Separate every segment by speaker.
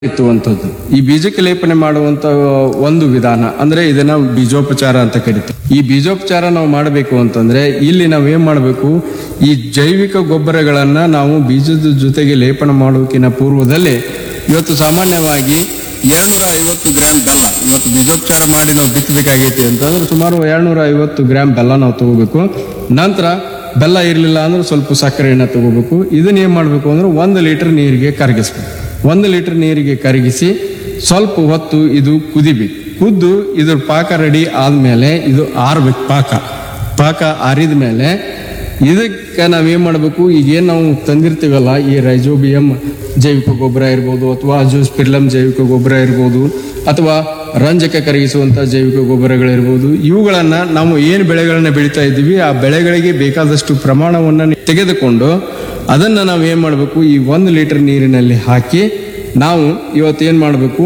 Speaker 1: ಎತ್ತುವಂಥದ್ದು ಈ ಬೀಜಕ್ಕೆ ಲೇಪನೆ ಮಾಡುವಂತ ಒಂದು ವಿಧಾನ ಅಂದ್ರೆ ಇದನ್ನ ಬೀಜೋಪಚಾರ ಅಂತ ಕರಿತೀವಿ ಈ ಬೀಜೋಪಚಾರ ನಾವು ಮಾಡಬೇಕು ಅಂತಂದ್ರೆ ಇಲ್ಲಿ ನಾವು ಏನ್ ಮಾಡಬೇಕು ಈ ಜೈವಿಕ ಗೊಬ್ಬರಗಳನ್ನ ನಾವು ಬೀಜದ ಜೊತೆಗೆ ಲೇಪನ ಮಾಡೋಕಿನ ಪೂರ್ವದಲ್ಲಿ ಇವತ್ತು ಸಾಮಾನ್ಯವಾಗಿ ಎರಡ್ನೂರ ಐವತ್ತು ಗ್ರಾಂ ಬೆಲ್ಲ ಇವತ್ತು ಬೀಜೋಪಚಾರ ಮಾಡಿ ನಾವು ಬಿತ್ತಬೇಕಾಗೈತಿ ಅಂತಂದ್ರೆ ಸುಮಾರು ಎರಡ್ನೂರ ಐವತ್ತು ಗ್ರಾಂ ಬೆಲ್ಲ ನಾವು ತಗೋಬೇಕು ನಂತರ ಬೆಲ್ಲ ಇರಲಿಲ್ಲ ಅಂದ್ರೆ ಸ್ವಲ್ಪ ಸಕ್ಕರೆಯನ್ನ ತಗೋಬೇಕು ಇದನ್ನ ಏನ್ ಮಾಡಬೇಕು ಅಂದ್ರೆ ಒಂದು ಲೀಟರ್ ನೀರಿಗೆ ಕರಗಿಸ್ಬೇಕು ಒಂದು ಲೀಟರ್ ನೀರಿಗೆ ಕರಗಿಸಿ ಸ್ವಲ್ಪ ಹೊತ್ತು ಇದು ಕುದಿಬೇಕು ಕುದ್ದು ಇದ್ರ ಪಾಕ ರೆಡಿ ಆದ್ಮೇಲೆ ಇದು ಆರ್ಬೇಕು ಪಾಕ ಪಾಕ ಆರಿದ ಮೇಲೆ ಇದಕ್ಕೆ ನಾವೇನ್ ಮಾಡಬೇಕು ಈಗ ಏನ್ ನಾವು ತಂದಿರ್ತೀವಲ್ಲ ಈ ರೈಜೋಬಿಯಂ ಜೈವಿಕ ಗೊಬ್ಬರ ಇರ್ಬೋದು ಅಥವಾ ಅಜೋಸ್ಪಿರ್ಲಮ್ ಜೈವಿಕ ಗೊಬ್ಬರ ಇರ್ಬೋದು ಅಥವಾ ರಂಜಕ ಕರಗಿಸುವಂತ ಜೈವಿಕ ಗೊಬ್ಬರಗಳಿರ್ಬೋದು ಇವುಗಳನ್ನ ನಾವು ಏನು ಬೆಳೆಗಳನ್ನ ಬೆಳೀತಾ ಇದ್ದೀವಿ ಆ ಬೆಳೆಗಳಿಗೆ ಬೇಕಾದಷ್ಟು ಪ್ರಮಾಣವನ್ನ ತೆಗೆದುಕೊಂಡು ಅದನ್ನ ನಾವು ಏನ್ ಮಾಡಬೇಕು ಈ ಒಂದು ಲೀಟರ್ ನೀರಿನಲ್ಲಿ ಹಾಕಿ ನಾವು ಇವತ್ತು ಏನ್ ಮಾಡಬೇಕು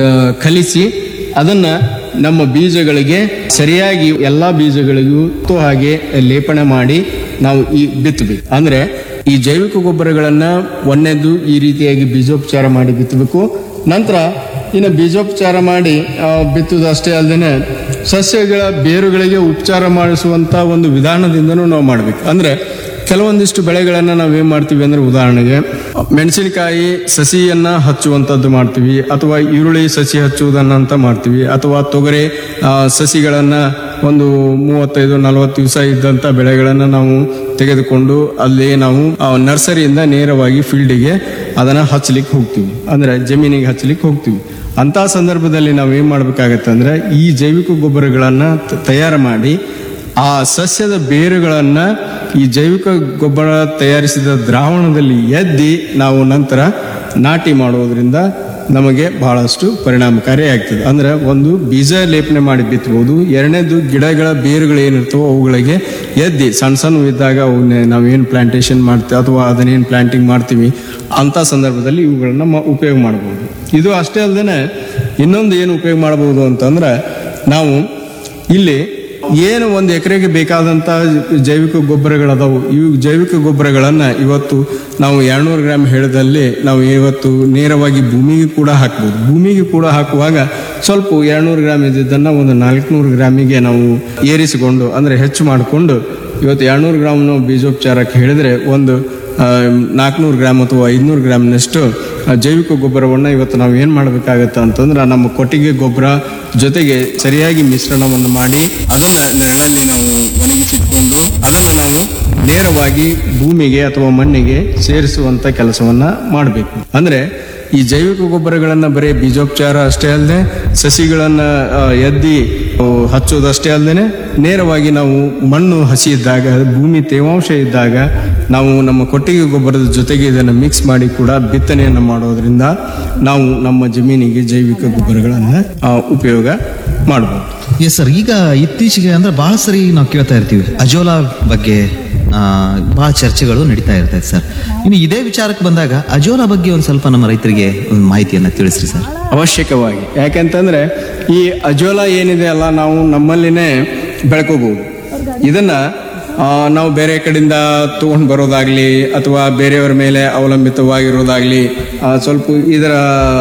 Speaker 1: ಕಲಿಸಿ ಅದನ್ನ ನಮ್ಮ ಬೀಜಗಳಿಗೆ ಸರಿಯಾಗಿ ಎಲ್ಲಾ ಬೀಜಗಳಿಗೂ ತು ಹಾಗೆ ಲೇಪನ ಮಾಡಿ ನಾವು ಈ ಬಿತ್ತಬೇಕು ಅಂದ್ರೆ ಈ ಜೈವಿಕ ಗೊಬ್ಬರಗಳನ್ನ ಒಂದನೇದು ಈ ರೀತಿಯಾಗಿ ಬೀಜೋಪಚಾರ ಮಾಡಿ ಬಿತ್ತಬೇಕು ನಂತರ ಇನ್ನು ಬೀಜೋಪಚಾರ ಮಾಡಿ ಆ, ಬಿತ್ತುವುದು ಅಷ್ಟೇ ಅಲ್ಲದೆ ಸಸ್ಯಗಳ ಬೇರುಗಳಿಗೆ ಉಪಚಾರ ಮಾಡಿಸುವಂತ ಒಂದು ವಿಧಾನದಿಂದನೂ ನಾವು ಮಾಡ್ಬೇಕು ಅಂದ್ರೆ ಕೆಲವೊಂದಿಷ್ಟು ಬೆಳೆಗಳನ್ನ ನಾವು ಏನ್ ಮಾಡ್ತೀವಿ ಅಂದ್ರೆ ಉದಾಹರಣೆಗೆ ಮೆಣಸಿನಕಾಯಿ ಸಸಿಯನ್ನ ಹಚ್ಚುವಂತದ್ದು ಮಾಡ್ತೀವಿ ಅಥವಾ ಈರುಳ್ಳಿ ಸಸಿ ಹಚ್ಚುವುದನ್ನಂತ ಮಾಡ್ತೀವಿ ಅಥವಾ ತೊಗರೆ ಆ, ಸಸಿಗಳನ್ನ ಒಂದು ಮೂವತ್ತೈದು ನಲವತ್ತು ದಿವಸ ಇದ್ದಂತ ಬೆಳೆಗಳನ್ನ ನಾವು ತೆಗೆದುಕೊಂಡು ಅಲ್ಲಿ ನಾವು ಆ, ನರ್ಸರಿಯಿಂದ ನೇರವಾಗಿ ಫೀಲ್ಡಿಗೆ ಅದನ್ನ ಹಚ್ಚಲಿಕ್ಕೆ ಹೋಗ್ತೀವಿ ಅಂದ್ರೆ ಜಮೀನಿಗೆ ಹಚ್ಚಲಿಕ್ಕೆ ಹೋಗ್ತೀವಿ ಅಂತ ಸಂದರ್ಭದಲ್ಲಿ ನಾವು ಏನ್ ಮಾಡ್ಬೇಕಾಗತ್ತೆ ಅಂದ್ರೆ ಈ ಜೈವಿಕ ಗೊಬ್ಬರಗಳನ್ನ ತ- ತಯಾರು ಮಾಡಿ ಆ ಸಸ್ಯದ ಬೇರುಗಳನ್ನ ಈ ಜೈವಿಕ ಗೊಬ್ಬರ ತಯಾರಿಸಿದ ದ್ರಾವಣದಲ್ಲಿ ಎದ್ದಿ ನಾವು ನಂತರ ನಾಟಿ ಮಾಡೋದ್ರಿಂದ ನಮಗೆ ಬಹಳಷ್ಟು ಪರಿಣಾಮಕಾರಿ ಆಗ್ತದೆ ಅಂದ್ರೆ ಒಂದು ಬೀಜ ಲೇಪನೆ ಮಾಡಿ ಬಿತ್ತಬಹುದು ಎರಡನೇದು ಗಿಡಗಳ ಬೇರುಗಳು ಏನಿರ್ತವೋ ಅವುಗಳಿಗೆ ಎದ್ದಿ ಸಣ್ಣ ಸಣ್ಣ ಇದ್ದಾಗ ಅವನ್ನ ನಾವೇನು ಪ್ಲಾಂಟೇಶನ್ ಮಾಡ್ತೀವಿ ಅಥವಾ ಅದನ್ನೇನು ಪ್ಲಾಂಟಿಂಗ್ ಮಾಡ್ತೀವಿ ಅಂತ ಸಂದರ್ಭದಲ್ಲಿ ಇವುಗಳನ್ನ ಮ- ಉಪಯೋಗ ಮಾಡಬಹುದು ಇದು ಅಷ್ಟೇ ಅಲ್ಲದೆ ಇನ್ನೊಂದು ಏನು ಉಪಯೋಗ ಮಾಡಬಹುದು ಅಂತಂದ್ರೆ ನಾವು ಇಲ್ಲಿ ಏನು ಒಂದು ಎಕರೆಗೆ ಬೇಕಾದಂತ ಜೈವಿಕ ಗೊಬ್ಬರಗಳದಾವು ಇವು ಜೈವಿಕ ಗೊಬ್ಬರಗಳನ್ನ ಇವತ್ತು ನಾವು ಎರಡ್ನೂರು ಗ್ರಾಮ್ ಹೇಳಿದಲ್ಲಿ ನಾವು ಇವತ್ತು ನೇರವಾಗಿ ಭೂಮಿಗೆ ಕೂಡ ಹಾಕ್ಬೋದು ಭೂಮಿಗೆ ಕೂಡ ಹಾಕುವಾಗ ಸ್ವಲ್ಪ ಎರಡ್ನೂರು ಗ್ರಾಮ್ ಇದ್ದಿದ್ದನ್ನ ಒಂದು ನಾಲ್ಕುನೂರು ಗ್ರಾಮಿಗೆ ನಾವು ಏರಿಸಿಕೊಂಡು ಅಂದ್ರೆ ಹೆಚ್ಚು ಮಾಡಿಕೊಂಡು ಇವತ್ತು ಎರಡ್ನೂರು ಗ್ರಾಮ್ ನಾವು ಬೀಜೋಪಚಾರಕ್ಕೆ ಹೇಳಿದ್ರೆ ಒಂದು ನಾಲ್ಕುನೂರು ಗ್ರಾಮ್ ಅಥವಾ ಐದುನೂರು ಗ್ರಾಮ್ನಷ್ಟು ಆ, ಜೈವಿಕ ಗೊಬ್ಬರವನ್ನು ಇವತ್ತು ನಾವು ಏನು ಮಾಡಬೇಕಾಗತ್ತೆ ಅಂತಂದ್ರೆ ನಮ್ಮ ಕೊಟ್ಟಿಗೆ ಗೊಬ್ಬರ ಜೊತೆಗೆ ಸರಿಯಾಗಿ ಮಿಶ್ರಣವನ್ನು ಮಾಡಿ ಅದನ್ನ ನೆರಳಲ್ಲಿ ನಾವು ಒಣಗಿಸಿಟ್ಕೊಂಡು ಅದನ್ನ ನಾವು ನೇರವಾಗಿ ಭೂಮಿಗೆ ಅಥವಾ ಮಣ್ಣಿಗೆ ಸೇರಿಸುವಂತ ಕೆಲಸವನ್ನ ಮಾಡಬೇಕು ಅಂದ್ರೆ ಈ ಜೈವಿಕ ಗೊಬ್ಬರಗಳನ್ನ ಬರೀ ಬೀಜೋಪಚಾರ ಅಷ್ಟೇ ಅಲ್ಲದೆ ಸಸಿಗಳನ್ನ ಆ, ಎದ್ದಿ ಆ, ಹಚ್ಚೋದಷ್ಟೇ ಅಲ್ಲದೆ ನೇರವಾಗಿ ನಾವು ಮಣ್ಣು ಹಸಿ ಇದ್ದಾಗ ಭೂಮಿ ತೇವಾಂಶ ಇದ್ದಾಗ ನಾವು ನಮ್ಮ ಕೊಟ್ಟಿಗೆ ಗೊಬ್ಬರದ ಜೊತೆಗೆ ಇದನ್ನು ಮಿಕ್ಸ್ ಮಾಡಿ ಕೂಡ ಬಿತ್ತನೆಯನ್ನು ಮಾಡೋದ್ರಿಂದ ನಾವು ನಮ್ಮ ಜಮೀನಿಗೆ ಜೈವಿಕ ಗೊಬ್ಬರಗಳನ್ನು ಆ, ಉಪಯೋಗ ಮಾಡಬಹುದು
Speaker 2: ಎಸ್ ಸರ್ ಈಗ ಇತ್ತೀಚೆಗೆ ಅಂದ್ರೆ ಬಹಳ ಸರಿ ನಾವು ಕೇಳ್ತಾ ಇರ್ತೀವಿ ಅಜೋಲಾ ಬಗ್ಗೆ ಆ, ಬಹಳ ಚರ್ಚೆಗಳು ನಡೀತಾ ಇರ್ತೈತೆ ಸರ್ ಇನ್ನು ಇದೇ ವಿಚಾರಕ್ಕೆ ಬಂದಾಗ ಅಜೋಲಾ ಬಗ್ಗೆ ಒಂದು ಸ್ವಲ್ಪ ನಮ್ಮ ರೈತರಿಗೆ ಒಂದು ಮಾಹಿತಿಯನ್ನ ತಿಳಿಸ್ರಿ ಸರ್
Speaker 1: ಅವಶ್ಯಕವಾಗಿ ಯಾಕೆಂತಂದ್ರೆ ಈ ಅಜೋಲಾ ಏನಿದೆ ಅಲ್ಲ ನಾವು ನಮ್ಮಲ್ಲಿನೇ ಬೆಳ್ಕೋಬಹುದು ಇದನ್ನ ಆ, ನಾವು ಬೇರೆ ಕಡೆಯಿಂದ ತಗೊಂಡು ಬರೋದಾಗ್ಲಿ ಅಥವಾ ಬೇರೆಯವರ ಮೇಲೆ ಅವಲಂಬಿತವಾಗಿರೋದಾಗ್ಲಿ ಆ, ಸ್ವಲ್ಪ ಇದರ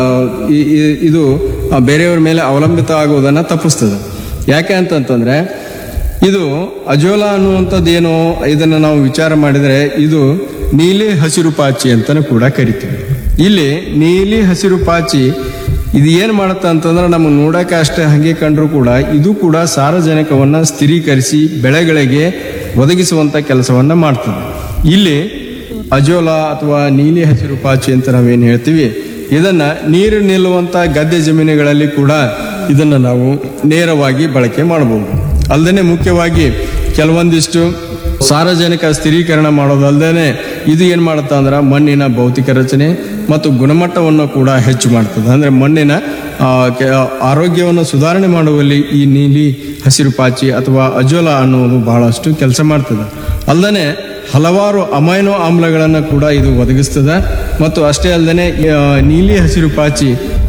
Speaker 1: ಈ- ಈ- ಇದು ಆ, ಬೇರೆಯವರ ಮೇಲೆ ಅವಲಂಬಿತ ಆಗುವುದನ್ನ ತಪ್ಪಿಸ್ತದೆ ಯಾಕೆ ಅಂತಂತಂದ್ರೆ ಇದು ಅಜೋಲಾ ಅನ್ನುವಂಥದ್ದು ಏನು ಇದನ್ನ ನಾವು ವಿಚಾರ ಮಾಡಿದ್ರೆ ಇದು ನೀಲಿ ಹಸಿರು ಪಾಚಿ ಅಂತಾನು ಕೂಡ ಕರಿತೀವಿ ಇಲ್ಲಿ ನೀಲಿ ಹಸಿರು ಪಾಚಿ ಇದು ಏನ್ ಮಾಡುತ್ತೆ ಅಂತಂದ್ರೆ ನಮಗೆ ನೋಡಕ್ಕೆ ಅಷ್ಟೇ ಹಂಗೆ ಕಂಡ್ರು ಕೂಡ ಇದು ಕೂಡ ಸಾರಜನಕವನ್ನ ಸ್ಥಿರೀಕರಿಸಿ ಬೆಳೆಗಳಿಗೆ ಒದಗಿಸುವಂತ ಕೆಲಸವನ್ನ ಮಾಡ್ತದೆ ಇಲ್ಲಿ ಅಜೋಲಾ ಅಥವಾ ನೀಲಿ ಹಸಿರು ಪಾಚಿ ಅಂತ ನಾವೇನು ಹೇಳ್ತೀವಿ ಇದನ್ನ ನೀರು ನಿಲ್ಲುವಂತ ಗದ್ದೆ ಜಮೀನುಗಳಲ್ಲಿ ಕೂಡ ಇದನ್ನ ನಾವು ನೇರವಾಗಿ ಬಳಕೆ ಮಾಡಬಹುದು ಅಲ್ಲದೆ ಮುಖ್ಯವಾಗಿ ಕೆಲವೊಂದಿಷ್ಟು ಸಾರಜನಕ ಸ್ಥಿರೀಕರಣ ಮಾಡೋದಲ್ಲದೆ ಇದು ಏನ್ ಮಾಡುತ್ತೆ ಅಂದ್ರೆ ಮಣ್ಣಿನ ಭೌತಿಕ ರಚನೆ ಮತ್ತು ಗುಣಮಟ್ಟವನ್ನು ಕೂಡ ಹೆಚ್ಚು ಮಾಡ್ತದೆ ಅಂದ್ರೆ ಮಣ್ಣಿನ ಆ, ಕೆ- ಆರೋಗ್ಯವನ್ನು ಸುಧಾರಣೆ ಮಾಡುವಲ್ಲಿ ಈ ನೀಲಿ ಹಸಿರು ಪಾಚಿ ಅಥವಾ ಅಜೋಲಾ ಅನ್ನುವುದು ಬಹಳಷ್ಟು ಕೆಲಸ ಮಾಡ್ತದೆ ಅಲ್ಲದೆ ಹಲವಾರು ಅಮೈನೋ ಆಮ್ಲಗಳನ್ನು ಕೂಡ ಇದು ಒದಗಿಸ್ತದೆ ಮತ್ತು ಅಷ್ಟೇ ಅಲ್ಲದೆ ನೀಲಿ ಹಸಿರು ಪಾಚಿ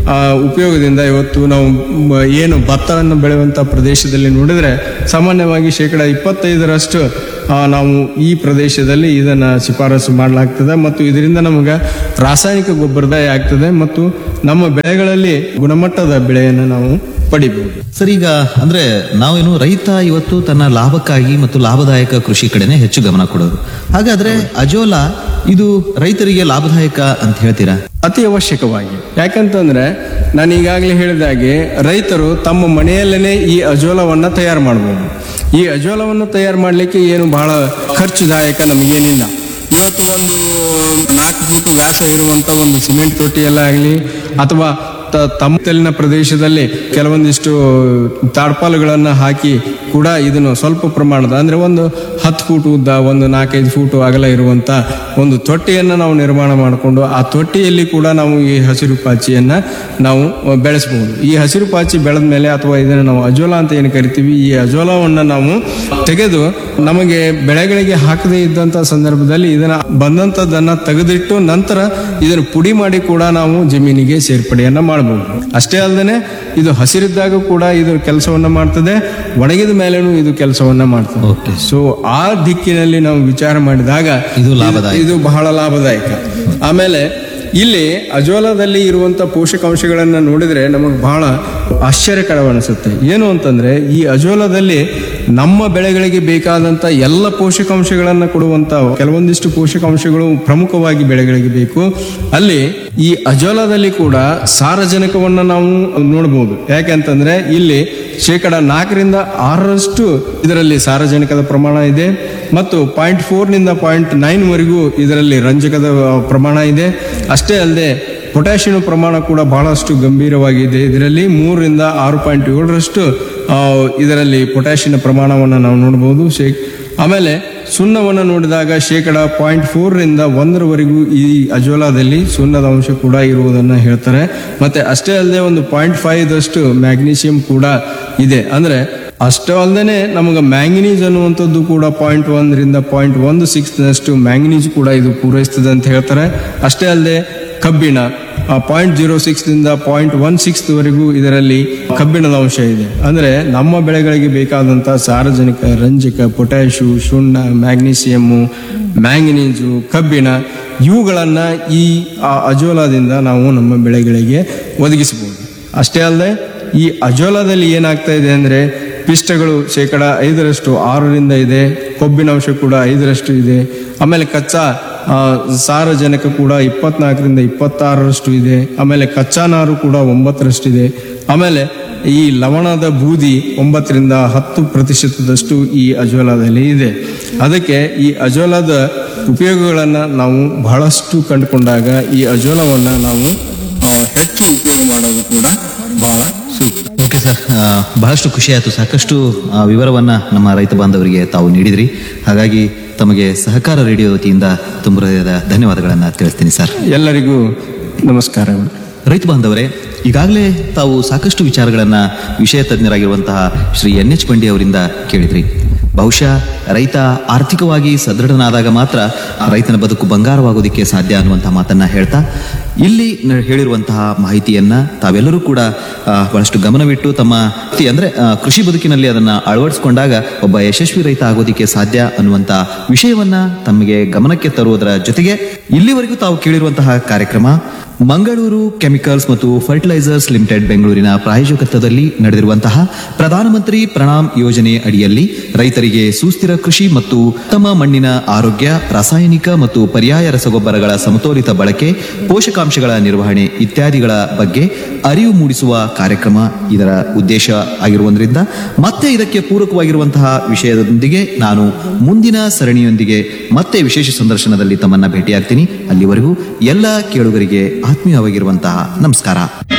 Speaker 1: ಆ, ಉಪಯೋಗದಿಂದ ಇವತ್ತು ನಾವು ಮ- ಏನು ಭತ್ತವನ್ನು ಬೆಳೆಯುವಂಥ ಪ್ರದೇಶದಲ್ಲಿ ನೋಡಿದ್ರೆ ಸಾಮಾನ್ಯವಾಗಿ ಶೇಕಡ ಇಪ್ಪತ್ತೈದರಷ್ಟು ಆ, ನಾವು ಈ ಪ್ರದೇಶದಲ್ಲಿ ಇದನ್ನ ಶಿಫಾರಸು ಮಾಡಲಾಗ್ತದೆ ಮತ್ತು ಇದರಿಂದ ನಮಗೆ ರಾಸಾಯನಿಕ ಗೊಬ್ಬರದ ಆಗ್ತದೆ ಮತ್ತು ನಮ್ಮ ಬೆಳೆಗಳಲ್ಲಿ ಗುಣಮಟ್ಟದ ಬೆಳೆಯನ್ನು ನಾವು ಪಡಿಬಹುದು
Speaker 2: ಸರ್ ಈಗ ಅಂದ್ರೆ ನಾವೇನು ರೈತ ಇವತ್ತು ತನ್ನ ಲಾಭಕ್ಕಾಗಿ ಮತ್ತು ಲಾಭದಾಯಕ ಕೃಷಿ ಕಡೆನೆ ಹೆಚ್ಚು ಗಮನ ಕೊಡೋದು ಹಾಗಾದ್ರೆ ಅಜೋಲಾ ಇದು ರೈತರಿಗೆ ಲಾಭದಾಯಕ ಅಂತ ಹೇಳ್ತೀರಾ
Speaker 1: ಅತಿ ಅವಶ್ಯಕವಾಗಿ ಯಾಕಂತಂದ್ರೆ ನಾನು ಈಗಾಗಲೇ ಹೇಳಿದಾಗೆ ರೈತರು ತಮ್ಮ ಮನೆಯಲ್ಲೇ ಈ ಅಜೋಲವನ್ನು ತಯಾರು ಮಾಡಬಹುದು ಈ ಅಜೋಲವನ್ನು ತಯಾರು ಮಾಡಲಿಕ್ಕೆ ಏನು ಬಹಳ ಖರ್ಚುದಾಯಕ ನಮಗೇನಿಲ್ಲ ಇವತ್ತು ಒಂದು ನಾಲ್ಕು ಫೂಟ್ ವ್ಯಾಸ ಇರುವಂತ ಒಂದು ಸಿಮೆಂಟ್ ತೊಟ್ಟಿಯಲ್ಲಾಗಲಿ ಅಥವಾ ತ- ತಮ್ಮತಲಿನ ಪ್ರದೇಶದಲ್ಲಿ ಕೆಲವೊಂದಿಷ್ಟು ತಾಡ್ಪಾಲುಗಳನ್ನು ಹಾಕಿ ಕೂಡ ಇದನ್ನು ಸ್ವಲ್ಪ ಪ್ರಮಾಣದ ಅಂದ್ರೆ ಒಂದು ಹತ್ತು ಫೂಟ್ ಉದ್ದ ಒಂದು ನಾಲ್ಕೈದು ಫೂಟ್ ಅಗಲ ಇರುವಂತ ಒಂದು ತೊಟ್ಟಿಯನ್ನು ನಾವು ನಿರ್ಮಾಣ ಮಾಡಿಕೊಂಡು ಆ ತೊಟ್ಟಿಯಲ್ಲಿ ಕೂಡ ನಾವು ಈ ಹಸಿರು ಪಾಚಿಯನ್ನ ನಾವು ಬೆಳೆಸಬಹುದು ಈ ಹಸಿರು ಪಾಚಿ ಬೆಳೆದ ಮೇಲೆ ಅಥವಾ ಇದನ್ನು ನಾವು ಅಜೋಲಾ ಅಂತ ಏನು ಕರಿತೀವಿ ಈ ಅಜೋಲಾವನ್ನ ನಾವು ತೆಗೆದು ನಮಗೆ ಬೆಳೆಗಳಿಗೆ ಹಾಕದೇ ಇದ್ದಂತ ಸಂದರ್ಭದಲ್ಲಿ ಇದನ್ನ ಬಂದಂತದನ್ನ ತೆಗೆದಿಟ್ಟು ನಂತರ ಇದನ್ನು ಪುಡಿ ಮಾಡಿ ಕೂಡ ನಾವು ಜಮೀನಿಗೆ ಸೇರ್ಪಡೆಯನ್ನ ಮಾಡಬಹುದು ಅಷ್ಟೇ ಅಲ್ಲದೆ ಇದು ಹಸಿರಿದ್ದಾಗ ಕೂಡ ಇದು ಕೆಲಸವನ್ನ ಮಾಡ್ತದೆ ಒಣಗಿದ ಮೇಲೇನು ಇದು ಕೆಲಸವನ್ನ ಮಾಡ್ತದೆ
Speaker 2: ಓಕೆ
Speaker 1: ಸೊ ಆ ದಿಕ್ಕಿನಲ್ಲಿ ನಾವು ವಿಚಾರ ಮಾಡಿದಾಗ
Speaker 2: ಇದು ಲಾಭದಾಯಕ.
Speaker 1: ಇದು ಬಹಳ ಲಾಭದಾಯಕ ಆಮೇಲೆ ಇಲ್ಲಿ ಅಜೋಲಾದಲ್ಲಿ ಇರುವಂತ ಪೋಷಕಾಂಶಗಳನ್ನ ನೋಡಿದ್ರೆ ನಮಗೆ ಬಹಳ ಆಶ್ಚರ್ಯಕರವನಿಸುತ್ತೆ ಏನು ಅಂತಂದ್ರೆ ಈ ಅಜೋಲಾದಲ್ಲಿ ನಮ್ಮ ಬೆಳೆಗಳಿಗೆ ಬೇಕಾದಂತ ಎಲ್ಲ ಪೋಷಕಾಂಶಗಳನ್ನ ಕೊಡುವಂತ ಕೆಲವೊಂದಿಷ್ಟು ಪೋಷಕಾಂಶಗಳು ಪ್ರಮುಖವಾಗಿ ಬೆಳೆಗಳಿಗೆ ಬೇಕು ಅಲ್ಲಿ ಈ ಅಜೋಲಾದಲ್ಲಿ ಕೂಡ ಸಾರಜನಕವನ್ನ ನಾವು ನೋಡಬಹುದು ಯಾಕೆಂತಂದ್ರೆ ಇಲ್ಲಿ ಶೇಕಡ ನಾಲ್ಕರಿಂದ ಆರರಷ್ಟು ಇದರಲ್ಲಿ ಸಾರಜನಕದ ಪ್ರಮಾಣ ಇದೆ ಮತ್ತು ಪಾಯಿಂಟ್ ಫೋರ್ನಿಂದ ಪಾಯಿಂಟ್ ನೈನ್ ವರೆಗೂ ಇದರಲ್ಲಿ ರಂಜಕದ ಆ, ಪ್ರಮಾಣ ಇದೆ ಅಷ್ಟೇ ಅಲ್ಲದೆ ಪೊಟ್ಯಾಷಿಯಂ ಪ್ರಮಾಣ ಕೂಡ ಬಹಳಷ್ಟು ಗಂಭೀರವಾಗಿದೆ ಇದರಲ್ಲಿ ಮೂರರಿಂದ ಆರು ಪಾಯಿಂಟ್ ಏಳರಷ್ಟು ಆ, ಇದರಲ್ಲಿ ಪೊಟ್ಯಾಷಿಯಂ ಪ್ರಮಾಣವನ್ನು ನಾವು ನೋಡಬಹುದು ಶೇ ಆಮೇಲೆ ಸುಣ್ಣವನ್ನು ನೋಡಿದಾಗ ಶೇಕಡ ಪಾಯಿಂಟ್ ಫೋರ್ರಿಂದ ಒಂದರವರೆಗೂ ಈ ಅಜೋಲಾದಲ್ಲಿ ಸುಣ್ಣದ ಅಂಶ ಕೂಡ ಇರುವುದನ್ನು ಹೇಳ್ತಾರೆ ಮತ್ತೆ ಅಷ್ಟೇ ಅಲ್ಲದೆ ಒಂದು ಪಾಯಿಂಟ್ ಫೈವ್ ದಷ್ಟು ಮ್ಯಾಗ್ನೀಷಿಯಂ ಕೂಡ ಇದೆ ಅಂದ್ರೆ ಅಷ್ಟೇ ಅಲ್ಲದೆ ನಮಗೆ ಮ್ಯಾಂಗನೀಸ್ ಅನ್ನುವಂಥದ್ದು ಕೂಡ ಪಾಯಿಂಟ್ ಒಂದರಿಂದ ಪಾಯಿಂಟ್ ಒಂದು ಸಿಕ್ಸ್ನಷ್ಟು ಮ್ಯಾಂಗನೀಸ್ ಕೂಡ ಇದು ಪೂರೈಸ್ತದೆ ಅಂತ ಹೇಳ್ತಾರೆ ಅಷ್ಟೇ ಅಲ್ಲದೆ ಕಬ್ಬಿಣ ಪಾಯಿಂಟ್ ಜೀರೋ ಸಿಕ್ಸ್ನಿಂದ ಪಾಯಿಂಟ್ ಒನ್ ಸಿಕ್ಸ್ ವರೆಗೂ ಇದರಲ್ಲಿ ಕಬ್ಬಿಣದ ಅಂಶ ಇದೆ ಅಂದ್ರೆ ನಮ್ಮ ಬೆಳೆಗಳಿಗೆ ಬೇಕಾದಂತ ಸಾರಜನಕ ರಂಜಕ ಪೊಟ್ಯಾಶು ಸುಣ್ಣ ಮ್ಯಾಗ್ನೀಸಿಯಮ್ಮು ಮ್ಯಾಂಗನೀಸು ಕಬ್ಬಿಣ ಇವುಗಳನ್ನ ಈ ಆ ಅಜೋಲಾದಿಂದ ನಾವು ನಮ್ಮ ಬೆಳೆಗಳಿಗೆ ಒದಗಿಸಬಹುದು ಅಷ್ಟೇ ಅಲ್ಲದೆ ಈ ಅಜೋಲಾದಲ್ಲಿ ಏನಾಗ್ತಾ ಇದೆ ಅಂದ್ರೆ ಪಿಷ್ಟಗಳು ಶೇಕಡ ಐದರಷ್ಟು ಆರರಿಂದ ಇದೆ ಕೊಬ್ಬಿನ ಅಂಶ ಕೂಡ ಐದರಷ್ಟು ಇದೆ ಆಮೇಲೆ ಕಚ್ಚಾ ಆ, ಸಾರಜನಕ ಕೂಡ ಇಪ್ಪತ್ನಾಲ್ಕರಿಂದ ಇಪ್ಪತ್ತಾರರಷ್ಟು ಇದೆ ಆಮೇಲೆ ಕಚ್ಚಾ ನಾರು ಕೂಡ ಒಂಬತ್ತರಷ್ಟಿದೆ ಆಮೇಲೆ ಈ ಲವಣದ ಬೂದಿ ಒಂಬತ್ತರಿಂದ ಹತ್ತು ಪ್ರತಿಶತದಷ್ಟು ಈ ಅಜೋಲಾದಲ್ಲಿ ಇದೆ ಅದಕ್ಕೆ ಈ ಅಜೋಲಾದ ಉಪಯೋಗಗಳನ್ನು ನಾವು ಬಹಳಷ್ಟು ಕಂಡುಕೊಂಡಾಗ ಈ ಅಜೋಲವನ್ನು ನಾವು ಆ, ಹೆಚ್ಚು ಉಪಯೋಗ ಮಾಡೋದು ಕೂಡ ಬಹಳ ಸೂಕ್ತ
Speaker 2: ಓಕೆ ಸರ್ ಆ, ಬಹಳಷ್ಟು ಖುಷಿ ಆಯಿತು ಸಾಕಷ್ಟು ಆ, ವಿವರವನ್ನ ನಮ್ಮ ರೈತ ಬಾಂಧವರಿಗೆ ತಾವು ನೀಡಿದ್ರಿ ಹಾಗಾಗಿ ತಮಗೆ ಸಹಕಾರ ರೇಡಿಯೋ ವತಿಯಿಂದ ತುಂಬ ಹೃದಯದ ಧನ್ಯವಾದಗಳನ್ನು ತಿಳಿಸ್ತೀನಿ ಸರ್
Speaker 1: ಎಲ್ಲರಿಗೂ ನಮಸ್ಕಾರಗಳು
Speaker 2: ರೈತ ಬಾಂಧವರೇ ಈಗಾಗಲೇ ತಾವು ಸಾಕಷ್ಟು ವಿಚಾರಗಳನ್ನ ವಿಷಯ ತಜ್ಞರಾಗಿರುವಂತಹ ಶ್ರೀ ಎನ್ ಎಚ್ ಪಂಡಿ ಅವರಿಂದ ಕೇಳಿದ್ರಿ ಬಹುಶಃ ರೈತ ಆರ್ಥಿಕವಾಗಿ ಸದೃಢನಾದಾಗ ಮಾತ್ರ ರೈತನ ಬದುಕು ಬಂಗಾರವಾಗೋದಕ್ಕೆ ಸಾಧ್ಯ ಅನ್ನುವಂತಹ ಮಾತನ್ನ ಹೇಳ್ತಾ ಇಲ್ಲಿ ನ- ಹೇಳಿರುವಂತಹ ಮಾಹಿತಿಯನ್ನ ತಾವೆಲ್ಲರೂ ಕೂಡ ಆ, ಬಹಳಷ್ಟು ಗಮನವಿಟ್ಟು ತಮ್ಮ ವೃತ್ತಿ ಅಂದ್ರೆ ಆ, ಕೃಷಿ ಬದುಕಿನಲ್ಲಿ ಅದನ್ನ ಅಳವಡಿಸಿಕೊಂಡಾಗ ಒಬ್ಬ ಯಶಸ್ವಿ ರೈತ ಆಗೋದಿಕ್ಕೆ ಸಾಧ್ಯ ಅನ್ನುವಂತ ವಿಷಯವನ್ನ ತಮಗೆ ಗಮನಕ್ಕೆ ತರುವುದರ ಜೊತೆಗೆ ಇಲ್ಲಿವರೆಗೂ ತಾವು ಕೇಳಿರುವಂತಹ ಕಾರ್ಯಕ್ರಮ ಮಂಗಳೂರು ಕೆಮಿಕಲ್ಸ್ ಮತ್ತು ಫರ್ಟಿಲೈಸರ್ಸ್ ಲಿಮಿಟೆಡ್ ಬೆಂಗಳೂರಿನ ಪ್ರಾಯೋಜಕತ್ವದಲ್ಲಿ ನಡೆದಿರುವಂತಹ ಪ್ರಧಾನಮಂತ್ರಿ ಪ್ರಣಾಮ್ ಯೋಜನೆ ಅಡಿಯಲ್ಲಿ ರೈತರಿಗೆ ಸುಸ್ಥಿರ ಕೃಷಿ ಮತ್ತು ಉತ್ತಮ ಮಣ್ಣಿನ ಆರೋಗ್ಯ ರಾಸಾಯನಿಕ ಮತ್ತು ಪರ್ಯಾಯ ರಸಗೊಬ್ಬರಗಳ ಸಮತೋಲಿತ ಬಳಕೆ ಪೋಷಕಾಂಶಗಳ ನಿರ್ವಹಣೆ ಇತ್ಯಾದಿಗಳ ಬಗ್ಗೆ ಅರಿವು ಮೂಡಿಸುವ ಕಾರ್ಯಕ್ರಮ ಇದರ ಉದ್ದೇಶ ಆಗಿರುವುದರಿಂದ ಮತ್ತೆ ಇದಕ್ಕೆ ಪೂರಕವಾಗಿರುವಂತಹ ವಿಷಯದೊಂದಿಗೆ ನಾನು ಮುಂದಿನ ಸರಣಿಯೊಂದಿಗೆ ಮತ್ತೆ ವಿಶೇಷ ಸಂದರ್ಶನದಲ್ಲಿ ತಮ್ಮನ್ನ ಭೇಟಿಯಾಗ್ತೀನಿ ಅಲ್ಲಿವರೆಗೂ ಎಲ್ಲ ಕೇಳುಗರಿಗೆ ಆತ್ಮೀಯವಾಗಿರುವಂತಹ ನಮಸ್ಕಾರ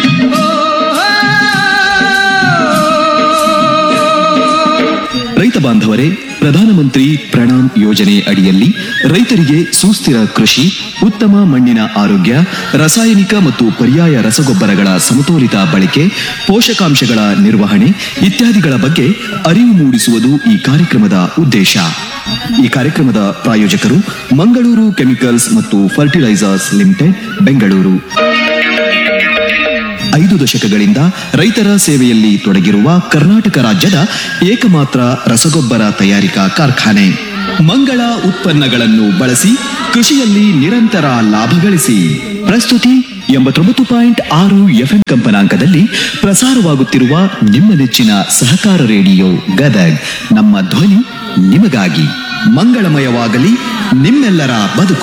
Speaker 3: ರೈತ ಬಾಂಧವರೇ ಪ್ರಧಾನಮಂತ್ರಿ ಪ್ರಣಾಮ್ ಯೋಜನೆ ಅಡಿಯಲ್ಲಿ ರೈತರಿಗೆ ಸುಸ್ಥಿರ ಕೃಷಿ ಉತ್ತಮ ಮಣ್ಣಿನ ಆರೋಗ್ಯ ರಾಸಾಯನಿಕ ಮತ್ತು ಪರ್ಯಾಯ ರಸಗೊಬ್ಬರಗಳ ಸಮತೋಲಿತ ಬಳಕೆ ಪೋಷಕಾಂಶಗಳ ನಿರ್ವಹಣೆ ಇತ್ಯಾದಿಗಳ ಬಗ್ಗೆ ಅರಿವು ಮೂಡಿಸುವುದು ಈ ಕಾರ್ಯಕ್ರಮದ ಉದ್ದೇಶ ಈ ಕಾರ್ಯಕ್ರಮದ ಪ್ರಾಯೋಜಕರು ಮಂಗಳೂರು ಕೆಮಿಕಲ್ಸ್ ಮತ್ತು ಫರ್ಟಿಲೈಸರ್ಸ್ ಲಿಮಿಟೆಡ್ ಬೆಂಗಳೂರು ಐದು ದಶಕಗಳಿಂದ ರೈತರ ಸೇವೆಯಲ್ಲಿ ತೊಡಗಿರುವ ಕರ್ನಾಟಕ ರಾಜ್ಯದ ಏಕಮಾತ್ರ ರಸಗೊಬ್ಬರ ತಯಾರಿಕಾ ಕಾರ್ಖಾನೆ ಮಂಗಳ ಉತ್ಪನ್ನಗಳನ್ನು ಬಳಸಿ ಕೃಷಿಯಲ್ಲಿ ನಿರಂತರ ಲಾಭ ಗಳಿಸಿ ಪ್ರಸ್ತುತಿ ಎಂಬತ್ತೊಂಬತ್ತು ಪಾಯಿಂಟ್ ಆರು ಎಫ್ಎಂ ಕಂಪನಾಂಕದಲ್ಲಿ ಪ್ರಸಾರವಾಗುತ್ತಿರುವ ನಿಮ್ಮ ನೆಚ್ಚಿನ ಸಹಕಾರ ರೇಡಿಯೋ ಗದಗ್ ನಮ್ಮ ಧ್ವನಿ ನಿಮಗಾಗಿ ಮಂಗಳಮಯವಾಗಲಿ ನಿಮ್ಮೆಲ್ಲರ ಬದುಕು